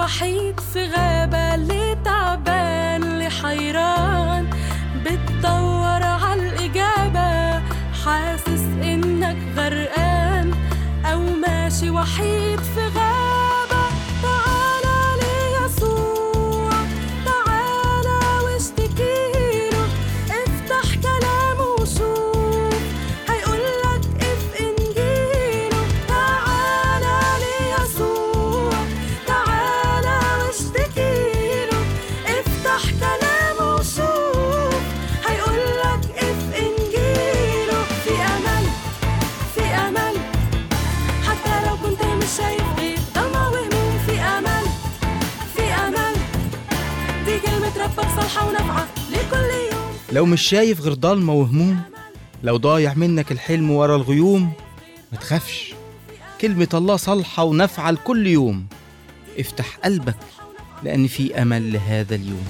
وحيد في غابة اللي تعبان اللي حيران بتدور عالإجابة حاسس إنك غرقان أو ماشي وحيد في غابة تعالى ليسوع تعالى واشتكيله افتح كلامه وشوف هيقولك اف انجيله تعالى ليسوع تعالى واشتكيله افتح كلامه وشوف هيقولك اف انجيله في امل في امل حتى لو كنت مش شايف غير ضلمة وهموم في امل في امل دي كلمة ربك صالحة ونافعة لكل يوم لو مش شايف غير ضلمة وهموم لو ضايع منك الحلم ورا الغيوم ما تخافش كلمة الله صالحة ونافعة لكل يوم افتح قلبك لأن في أمل لهذا اليوم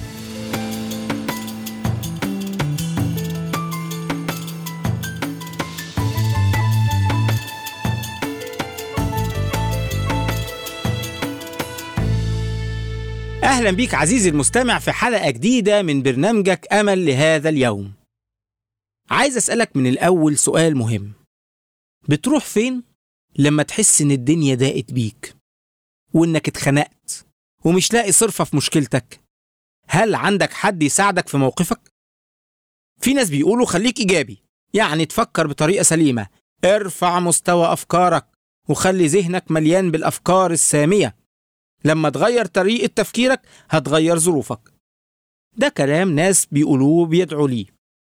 أهلا بيك عزيزي المستمع في حلقة جديدة من برنامجك أمل لهذا اليوم عايز أسألك من الأول سؤال مهم بتروح فين لما تحس إن الدنيا ضاقت بيك وإنك اتخنقت ومش لاقي صرفة في مشكلتك هل عندك حد يساعدك في موقفك؟ في ناس بيقولوا خليك إيجابي يعني تفكر بطريقة سليمة ارفع مستوى أفكارك وخلي ذهنك مليان بالأفكار السامية لما تغير طريقة تفكيرك هتغير ظروفك ده كلام ناس بيقولوه بيدعوا ليه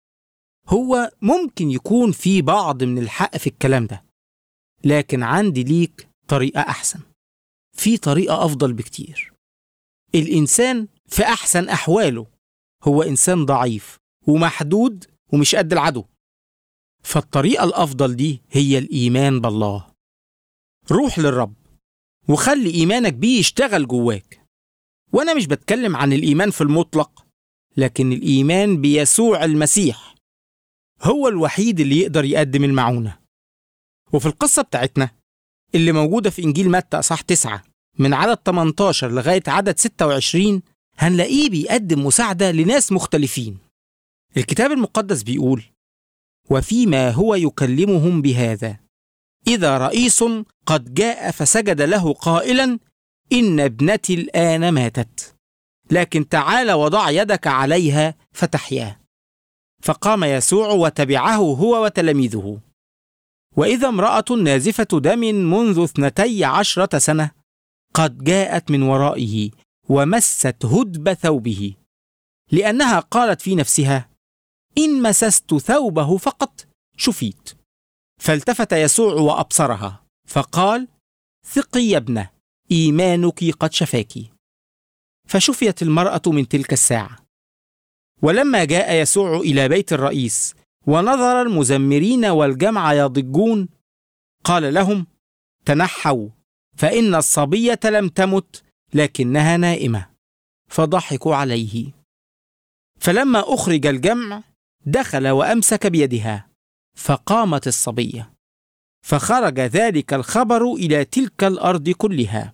هو ممكن يكون في بعض من الحق في الكلام ده لكن عندي ليك طريقة أحسن في طريقة أفضل بكتير الإنسان في أحسن أحواله هو إنسان ضعيف ومحدود ومش قد العدو فالطريقة الأفضل دي هي الإيمان بالله روح للرب وخلي إيمانك بيه يشتغل جواك وأنا مش بتكلم عن الإيمان في المطلق لكن الإيمان بيسوع المسيح هو الوحيد اللي يقدر يقدم المعونة وفي القصة بتاعتنا اللي موجودة في إنجيل متى أصح 9 من عدد 18 لغاية عدد 26 هنلاقيه بيقدم مساعدة لناس مختلفين الكتاب المقدس بيقول وفيما هو يكلمهم بهذا إذا رئيس قد جاء فسجد له قائلا إن ابنتي الآن ماتت لكن تعال وضع يدك عليها فتحيا فقام يسوع وتبعه هو وتلاميذه وإذا امرأة نازفة دم منذ اثنتي عشرة سنة قد جاءت من ورائه ومست هدب ثوبه لأنها قالت في نفسها إن مسست ثوبه فقط شفيت فالتفت يسوع وابصرها فقال ثقي يا ابنه ايمانك قد شفاك فشفيت المراه من تلك الساعه ولما جاء يسوع الى بيت الرئيس ونظر المزمرين والجمع يضجون قال لهم تنحوا فان الصبيه لم تمت لكنها نائمه فضحكوا عليه فلما اخرج الجمع دخل وامسك بيدها فقامت الصبيه فخرج ذلك الخبر الى تلك الارض كلها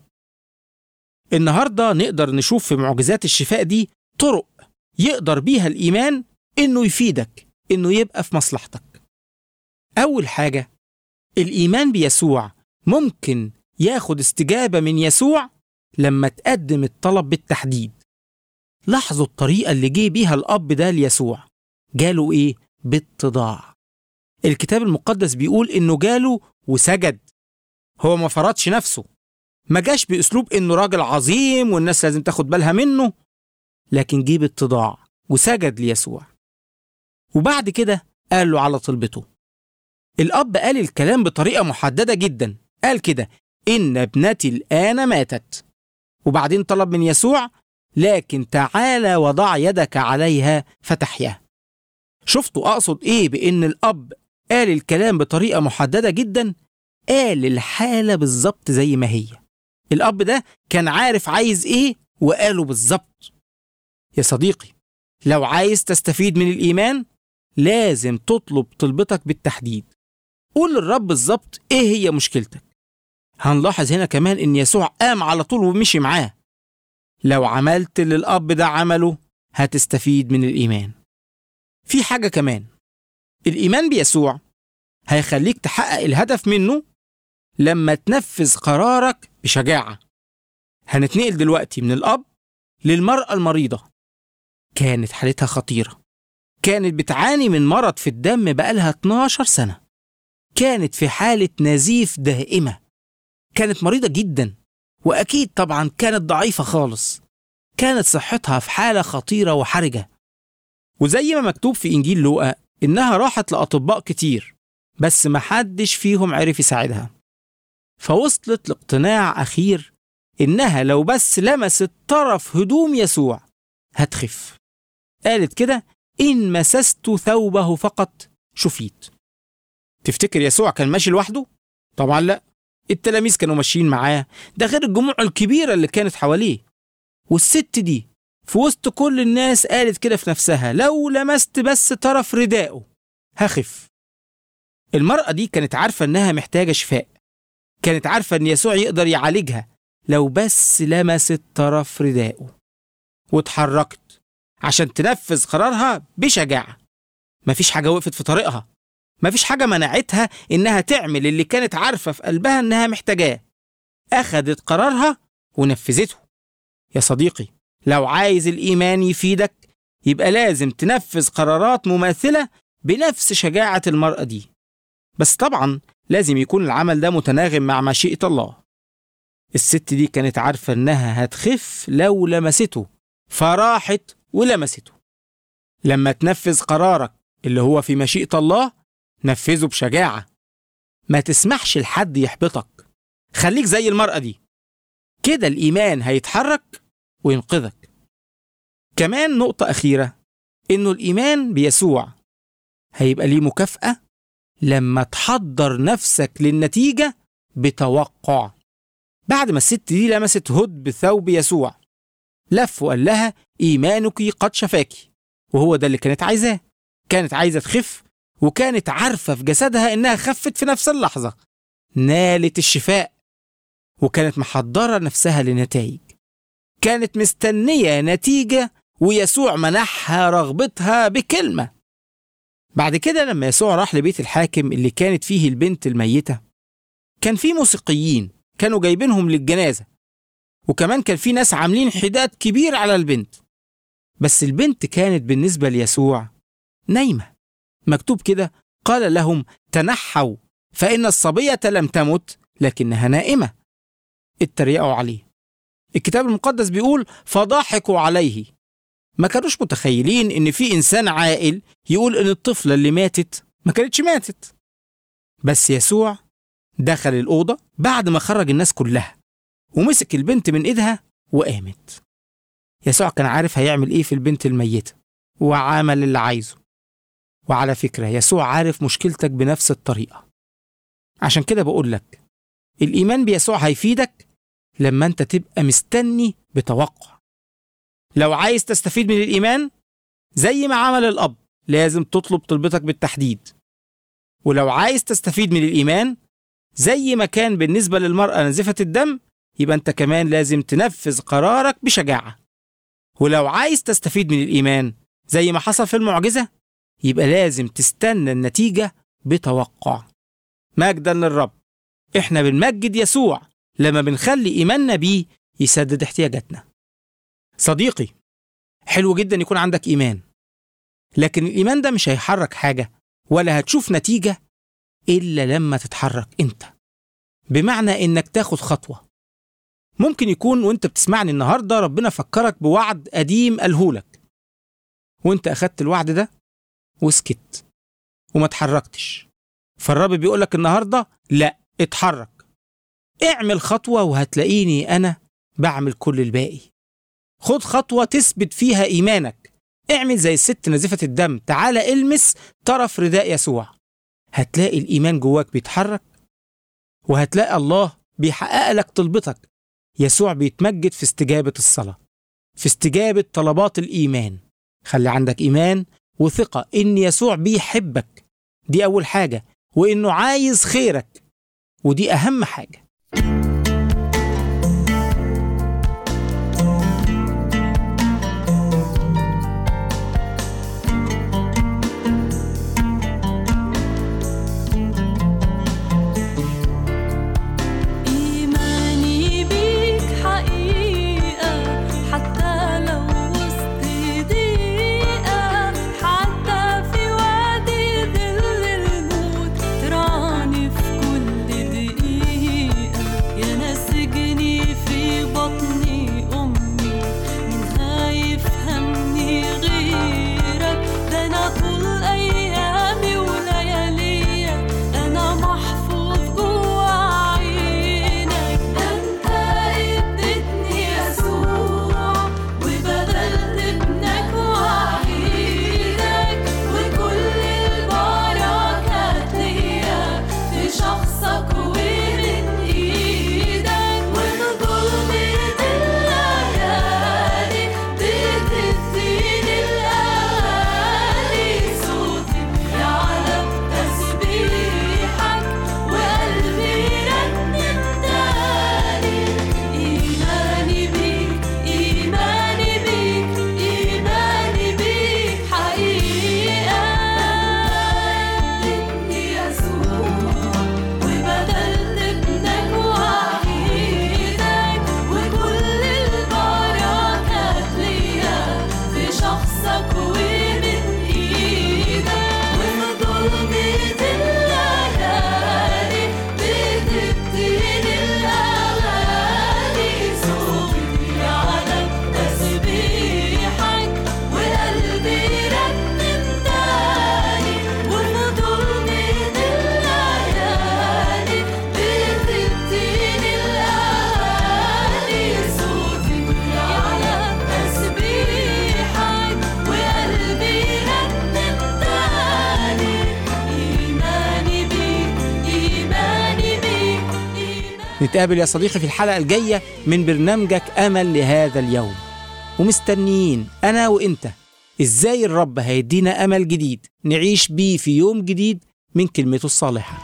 النهارده نقدر نشوف في معجزات الشفاء دي طرق يقدر بيها الايمان انه يفيدك انه يبقى في مصلحتك اول حاجه الايمان بيسوع ممكن ياخد استجابه من يسوع لما تقدم الطلب بالتحديد لاحظوا الطريقه اللي جه بيها الاب ده ليسوع جاله ايه باتضاع الكتاب المقدس بيقول انه جاله وسجد هو ما فرضش نفسه ما جاش باسلوب انه راجل عظيم والناس لازم تاخد بالها منه لكن جه باتضاع وسجد ليسوع وبعد كده قال له على طلبته الاب قال الكلام بطريقه محدده جدا قال كده ان ابنتي الان ماتت وبعدين طلب من يسوع لكن تعالى وضع يدك عليها فتحيا شفتوا اقصد ايه بان الاب قال الكلام بطريقه محدده جدا قال الحاله بالظبط زي ما هي الاب ده كان عارف عايز ايه وقاله بالظبط يا صديقي لو عايز تستفيد من الايمان لازم تطلب طلبتك بالتحديد قول للرب بالظبط ايه هي مشكلتك هنلاحظ هنا كمان ان يسوع قام على طول ومشي معاه لو عملت اللي الأب ده عمله هتستفيد من الإيمان في حاجة كمان الإيمان بيسوع هيخليك تحقق الهدف منه لما تنفذ قرارك بشجاعة هنتنقل دلوقتي من الأب للمرأة المريضة كانت حالتها خطيرة كانت بتعاني من مرض في الدم بقالها 12 سنة كانت في حالة نزيف دائمة كانت مريضة جدا وأكيد طبعا كانت ضعيفة خالص كانت صحتها في حالة خطيرة وحرجة وزي ما مكتوب في إنجيل لوقا إنها راحت لأطباء كتير بس محدش فيهم عرف يساعدها فوصلت لاقتناع أخير إنها لو بس لمست طرف هدوم يسوع هتخف قالت كده إن مسست ثوبه فقط شفيت تفتكر يسوع كان ماشي لوحده؟ طبعا لا التلاميذ كانوا ماشيين معاه ده غير الجموع الكبيرة اللي كانت حواليه والست دي في وسط كل الناس قالت كده في نفسها لو لمست بس طرف ردائه هخف المرأة دي كانت عارفة إنها محتاجة شفاء كانت عارفة إن يسوع يقدر يعالجها لو بس لمست طرف ردائه واتحركت عشان تنفذ قرارها بشجاعة مفيش حاجة وقفت في طريقها مفيش حاجة منعتها إنها تعمل اللي كانت عارفة في قلبها إنها محتاجاه أخدت قرارها ونفذته يا صديقي لو عايز الإيمان يفيدك يبقى لازم تنفذ قرارات مماثلة بنفس شجاعة المرأة دي بس طبعا لازم يكون العمل ده متناغم مع مشيئة الله الست دي كانت عارفة إنها هتخف لو لمسته فراحت ولمسته لما تنفذ قرارك اللي هو في مشيئة الله نفذه بشجاعة ما تسمحش لحد يحبطك خليك زي المرأة دي كده الإيمان هيتحرك وينقذك كمان نقطة أخيرة إنه الإيمان بيسوع هيبقى ليه مكافأة لما تحضر نفسك للنتيجة بتوقع بعد ما الست دي لمست هد بثوب يسوع لف وقال لها إيمانك قد شفاكي وهو ده اللي كانت عايزاه كانت عايزة تخف وكانت عارفة في جسدها إنها خفت في نفس اللحظة نالت الشفاء وكانت محضرة نفسها لنتائج كانت مستنية نتيجة ويسوع منحها رغبتها بكلمة بعد كده لما يسوع راح لبيت الحاكم اللي كانت فيه البنت الميتة كان في موسيقيين كانوا جايبينهم للجنازة وكمان كان في ناس عاملين حداد كبير على البنت بس البنت كانت بالنسبة ليسوع نايمة مكتوب كده قال لهم تنحوا فإن الصبية لم تمت لكنها نائمة اتريقوا عليه الكتاب المقدس بيقول فضحكوا عليه ما كانوش متخيلين ان في انسان عاقل يقول ان الطفلة اللي ماتت ما كانتش ماتت بس يسوع دخل الأوضة بعد ما خرج الناس كلها ومسك البنت من ايدها وقامت يسوع كان عارف هيعمل ايه في البنت الميتة وعمل اللي عايزه وعلى فكرة يسوع عارف مشكلتك بنفس الطريقة عشان كده بقول لك الإيمان بيسوع هيفيدك لما أنت تبقى مستني بتوقع لو عايز تستفيد من الإيمان زي ما عمل الأب لازم تطلب طلبتك بالتحديد ولو عايز تستفيد من الإيمان زي ما كان بالنسبة للمرأة نزفة الدم يبقى أنت كمان لازم تنفذ قرارك بشجاعة ولو عايز تستفيد من الإيمان زي ما حصل في المعجزة يبقى لازم تستنى النتيجة بتوقع مجدا للرب احنا بنمجد يسوع لما بنخلي إيماننا بيه يسدد احتياجاتنا صديقي حلو جدا يكون عندك إيمان لكن الإيمان ده مش هيحرك حاجة ولا هتشوف نتيجة إلا لما تتحرك أنت بمعنى إنك تاخد خطوة ممكن يكون وانت بتسمعني النهاردة ربنا فكرك بوعد قديم قالهولك وانت أخدت الوعد ده وسكت وما اتحركتش فالرب بيقولك النهاردة لا اتحرك اعمل خطوة وهتلاقيني أنا بعمل كل الباقي خد خطوة تثبت فيها إيمانك اعمل زي الست نزفة الدم تعالى المس طرف رداء يسوع هتلاقي الإيمان جواك بيتحرك وهتلاقي الله بيحقق لك طلبتك يسوع بيتمجد في استجابة الصلاة في استجابة طلبات الإيمان خلي عندك إيمان وثقة إن يسوع بيحبك دي أول حاجة وإنه عايز خيرك ودي أهم حاجة نتقابل يا صديقي في الحلقة الجاية من برنامجك أمل لهذا اليوم ومستنيين أنا وإنت إزاي الرب هيدينا أمل جديد نعيش بيه في يوم جديد من كلمته الصالحة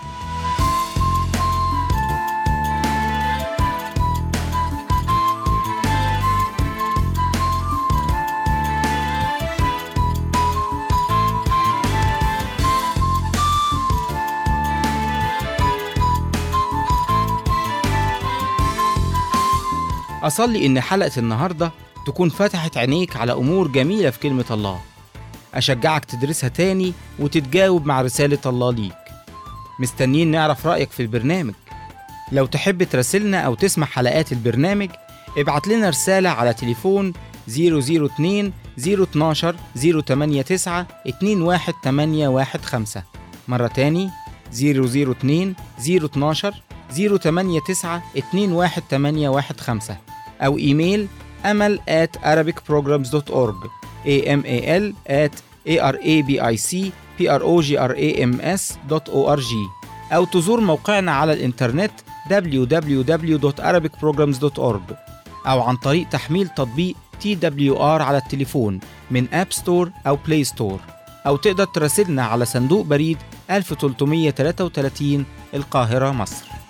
أصلي إن حلقة النهاردة تكون فتحت عينيك على أمور جميلة في كلمة الله أشجعك تدرسها تاني وتتجاوب مع رسالة الله ليك مستنيين نعرف رأيك في البرنامج لو تحب تراسلنا أو تسمع حلقات البرنامج ابعت لنا رسالة على تليفون 002 012 089 21815 مرة تاني 002 012 089 21815 أو إيميل أمل at arabicprograms.org amal at arabicprograms.org أو تزور موقعنا على الإنترنت www.arabicprograms.org أو عن طريق تحميل تطبيق TWR على التليفون من أب ستور أو بلاي ستور أو تقدر تراسلنا على صندوق بريد 1333 القاهرة مصر